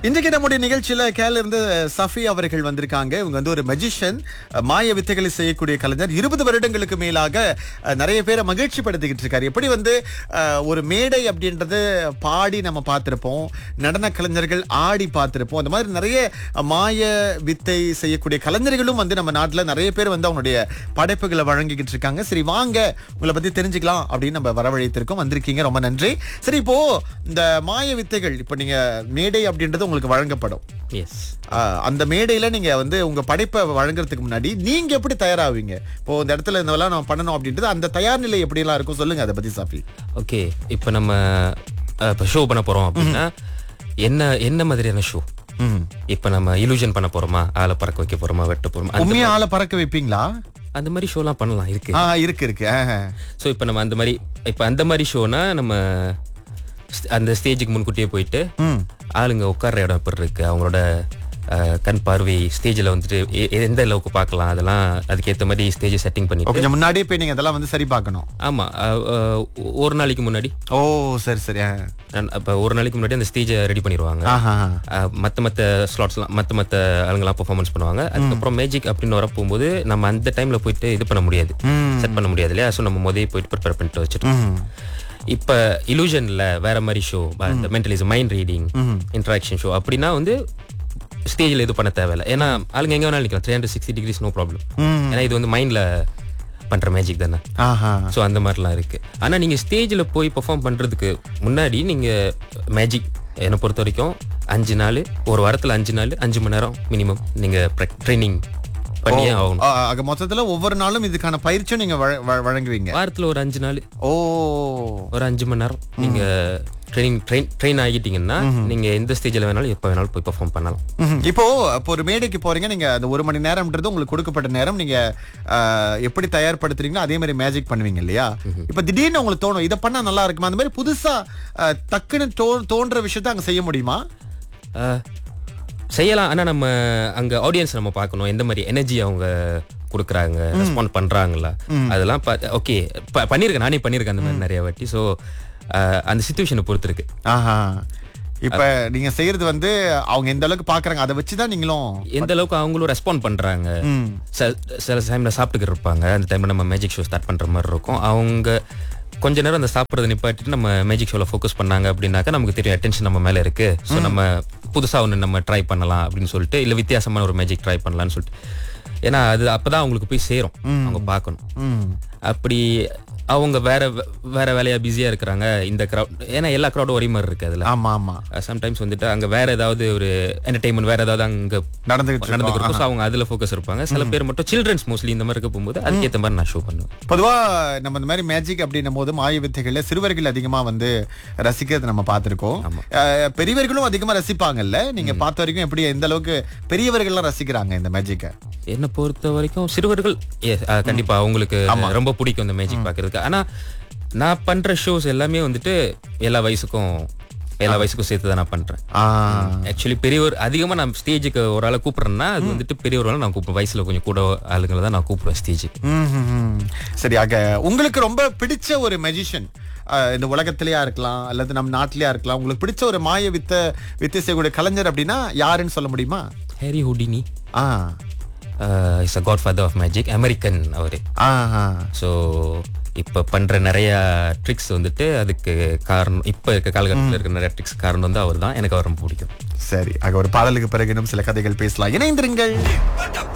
இன்றைக்கு நம்முடைய நிகழ்ச்சியில கேல இருந்து சஃபி அவர்கள் வந்திருக்காங்க இவங்க வந்து ஒரு மெஜிஷியன் மாய வித்தைகளை செய்யக்கூடிய கலைஞர் இருபது வருடங்களுக்கு மேலாக அஹ், நிறைய பேரை மகிழ்ச்சி படுத்திக்கிட்டு இருக்காரு எப்படி வந்து அஹ், ஒரு மேடை அப்படின்றது பாடி நம்ம பார்த்திருப்போம் நடன கலைஞர்கள் ஆடி பார்த்திருப்போம் அந்த மாதிரி நிறைய மாய வித்தை செய்யக்கூடிய கலைஞர்களும் வந்து நம்ம நாட்டுல நிறைய பேர் வந்து அவங்களுடைய படைப்புகளை வழங்கிக்கிட்டு இருக்காங்க சரி வாங்க உங்களை பத்தி தெரிஞ்சுக்கலாம் அப்படின்னு நம்ம வரவழைத்திருக்கோம் வந்திருக்கீங்க ரொம்ப நன்றி சரி இப்போ இந்த மாய வித்தைகள் இப்போ நீங்க மேடை அப்படின்றது உங்களுக்கு வழங்கப்படும் எஸ் ஆஹ், அந்த மேடையில நீங்க வந்து உங்க படைப்பை வழங்குறதுக்கு முன்னாடி நீங்க எப்படி தயாராவீங்க இப்போ இந்த இடத்துல இந்த வேலை நம்ம பண்ணணும் அப்படின்றது அந்த தயார் நிலை எப்படி எல்லாம் இருக்கும் சொல்லுங்க அதை பத்தி சாஃபி ஓகே இப்போ நம்ம அஹ், இப்போ ஷோ பண்ண போறோம் அப்படின்னா என்ன என்ன மாதிரியான ஷோ இப்போ நம்ம இலூஷன் பண்ண போறோமா ஆளை பறக்க வைக்க போறோமா வெட்ட போறோமா அந்த- உண்மையா ஆளை பறக்க வைப்பீங்களா அந்த மாதிரி ஷோலாம் பண்ணலாம் இருக்கு ஆ இருக்கு இருக்கு ஆஹ். ஸோ இப்போ நம்ம அந்த மாதிரி இப்போ அந்த மாதிரி ஷோனா நம்ம st- அந்த ஸ்டேஜுக்கு முன்கூட்டியே போயிட்டு ம் ஆளுங்க உட்கார்ற இடம் எப்படி இருக்கு அவங்களோட அஹ், கண் பார்வை ஸ்டேஜில் வந்துட்டு எ- எ- எந்த அளவுக்கு பார்க்கலாம் அதெல்லாம் அதுக்கேற்ற மாதிரி ஸ்டேஜ் செட்டிங் பண்ணிட்டு கொஞ்சம் முன்னாடியே போய் நீங்க அதெல்லாம் வந்து சரி பார்க்கணும் ஆமா அஹ், அஹ், ஒரு நாளைக்கு முன்னாடி ஓ சரி சரி ஆ. அப்போ ஒரு நாளைக்கு முன்னாடி அந்த ஸ்டேஜை ரெடி பண்ணிடுவாங்க ஆஹா அஹ் மத்த மத்த ஸ்லாட்ஸ்லாம் மத்த மத்த ஆளுங்கலாம் பெர்ஃபார்மன்ஸ் பண்ணுவாங்க அதுக்கப்புறம் மேஜிக் அப்படின்னு வர போகும்போது நம்ம அந்த டைம்ல போயிட்டு இது பண்ண முடியாது செட் பண்ண முடியாது இல்லையா ஸோ நம்ம முதல்ல போயிட்டு ப்ரிப்பேர் பண்ணிட்டு வச்சுட்டு ம். இப்ப இலூஷன்ல வேற மாதிரி ஷோ இந்த mentalism mind reading interaction show அப்படின்னா வந்து ஸ்டேஜ்ல இது பண்ண தேவையில்ல ஏன்னா ஆளுங்க எங்க வேணாலும் நிக்கலாம் three hundred sixty degrees no problem ஏன்னா இது வந்து மைண்ட்ல பண்ற மேஜிக் தானே ஆஹா ஸோ அந்த மாதிரிலாம் இருக்கு ஆனா நீங்க ஸ்டேஜ்ல போய் பெர்ஃபார்ம் பண்றதுக்கு முன்னாடி நீங்க மேஜிக் என்னை பொறுத்த வரைக்கும் அஞ்சு நாள் ஒரு வாரத்துல அஞ்சு நாள் அஞ்சு மணி நேரம் மினிமம் நீங்க ட்ரைனிங் பண்ணியே ஆகணும் ஆ, ஆக மொத்தத்துல ஒவ்வொரு நாளும் இதுக்கான பயிற்சியும் நீங்க வழ- வழ- வழங்குவீங்க வாரத்துல ஒரு அஞ்சு நாள் ஓ ஒரு அஞ்சு மணி நேரம் நீங்க ட்ரைனிங் ட்ரெயின் ட்ரெயின் ஆகிட்டீங்கன்னா நீங்க எந்த ஸ்டேஜ்ல வேணாலும் எப்போ வேணாலும் போய் பெர்ஃபார்ம் பண்ணலாம் ம்ஹும். இப்போ இப்போ ஒரு மேடைக்கு போறீங்க நீங்க அந்த ஒரு மணி நேரம்ன்றது உங்களுக்கு கொடுக்கப்பட்ட நேரம் நீங்க ஆ, எப்படி தயார்படுத்துறீங்களோ அதே மாதிரி மேஜிக் பண்ணுவீங்க இல்லையா இப்ப திடீர்னு உங்களுக்கு தோணும் இதை பண்ணா நல்லா இருக்குமா அந்த மாதிரி புதுசா ஆ, டக்குன்னு தோ- தோன்ற விஷயத்த அங்க செய்ய முடியுமா அஹ், செய்யலாம் ஆனா நம்ம அங்க ஆடியன்ஸ் நம்ம பார்க்கணும் எந்த மாதிரி எனர்ஜி அவங்க கொடுக்குறாங்க ரெஸ்பாண்ட் பண்றாங்களா அதெல்லாம் ஓகே பண்ணியிருக்கேன் நானே பண்ணியிருக்கேன் அந்த மாதிரி நிறைய வாட்டி ஸோ அந்த சுச்சுவேஷனை பொறுத்து இருக்கு ஆஹா இப்ப நீங்க செய்யறது வந்து அவங்க எந்த அளவுக்கு பாக்குறாங்க அதை வச்சுதான் நீங்களும் எந்த அளவுக்கு அவங்களும் ரெஸ்பாண்ட் பண்றாங்க ம். சில- சில டைம்ல சாப்பிட்டுக்கிட்டு இருப்பாங்க அந்த டைம்ல நம்ம மேஜிக் ஷோ ஸ்டார்ட் பண்ற மாதிரி இருக்கும் அவங்க கொஞ்ச நேரம் அந்த சாப்பிட்றத நிப்பாட்டிட்டு நம்ம மேஜிக் ஷோல ஃபோக்கஸ் பண்ணாங்க அப்படின்னாக்கா நமக்கு தெரியும் அட்டென்ஷன் நம்ம மேல இருக்கு ஸோ நம்ம புதுசா ஒன்று நம்ம ட்ரை பண்ணலாம் அப்படின்னு சொல்லிட்டு இல்ல வித்தியாசமான ஒரு மேஜிக் ட்ரை பண்ணலாம்னு சொல்லிட்டு ஏன்னா அது அப்பதான் அவங்களுக்கு போய் சேரும் அவங்க பார்க்கணும் ம். அப்படி அவங்க வேற வே- வேற வேலையா பிஸியா இருக்கிறாங்க இந்த crowd ஏன்னா எல்லா க்ரௌடும் ஒரே மாதிரி இருக்கு அதுல ஆமா ஆமா சம்டைம்ஸ் வந்துட்டு அங்க வேற ஏதாவது ஒரு என்டர்டைன்மெண்ட் வேற ஏதாவது அங்க நடந்துகிட்டு நடந்துக்கு இருக்கோம். இருக்கும் ஸோ அவங்க அதுல ஃபோக்கஸ் இருப்பாங்க சில பேர் மட்டும் சில்ட்ரன்ஸ் மோஸ்ட்லி இந்த மாதிரி இருக்க போகும்போது அதுக்கேற்ற மாதிரி நான் ஷோ பண்ணுவேன் பொதுவா நம்ம இந்த மாதிரி மேஜிக் அப்படின்னும் போது மாய வித்தைகள்ல சிறுவர்கள் அதிகமா வந்து ரசிக்கிறது நம்ம பார்த்திருக்கோம் அஹ், பெரியவர்களும் அதிகமா ரசிப்பாங்கல்ல நீங்க பார்த்த வரைக்கும் எப்படி எந்த அளவுக்கு பெரியவர்கள்லாம் ரசிக்கிறாங்க இந்த மேஜிக்கை என்னை பொறுத்த வரைக்கும் சிறுவர்கள் yes, அஹ், கண்டிப்பா அவங்களுக்கு ரொம்ப பிடிக்கும் இந்த மேஜிக் பார்க்கறதுக்கு ஆனா நான் பண்ற ஷோஸ் எல்லாமே வந்துட்டு எல்லா வயசுக்கும் எல்லா வயசுக்கும் சேர்த்து தான் நான் பண்றேன் ஆக்சுவலி பெரியவர் அதிகமா நான் ஸ்டேஜுக்கு ஒரு ஆளை கூப்பிடுறேன்னா அது வந்துட்டு பெரியவரால நான் கூப்பிடுவேன் வயசுல கொஞ்சம் கூட ஆளுங்களை தான் நான் கூப்பிடுவேன் ஸ்டேஜுக்கு சரி ஆக உங்களுக்கு ரொம்ப பிடிச்ச ஒரு மெஜிஷியன் இந்த உலகத்திலேயா இருக்கலாம் அல்லது நம்ம நாட்டிலேயா இருக்கலாம் உங்களுக்கு பிடிச்ச ஒரு மாய வித்த வித்தை செய்யக்கூடிய கலைஞர் அப்படின்னா யாருன்னு சொல்ல முடியுமா Harry Houdini uh is a godfather of magic American அவரு ஆஹா. ஸோ இப்போ பண்ற நிறைய ட்ரிக்ஸ் வந்துட்டு அதுக்கு காரணம் இப்போ இருக்க காலகட்டத்தில் இருக்கிற நிறைய ட்ரிக்ஸ் காரணம் வந்து அவர் தான் எனக்கு அவர் ரொம்ப பிடிக்கும் சரி ஆக ஒரு பாடலுக்கு பிறகு இன்னும் சில கதைகள் பேசலாம் இணைந்திருங்கள்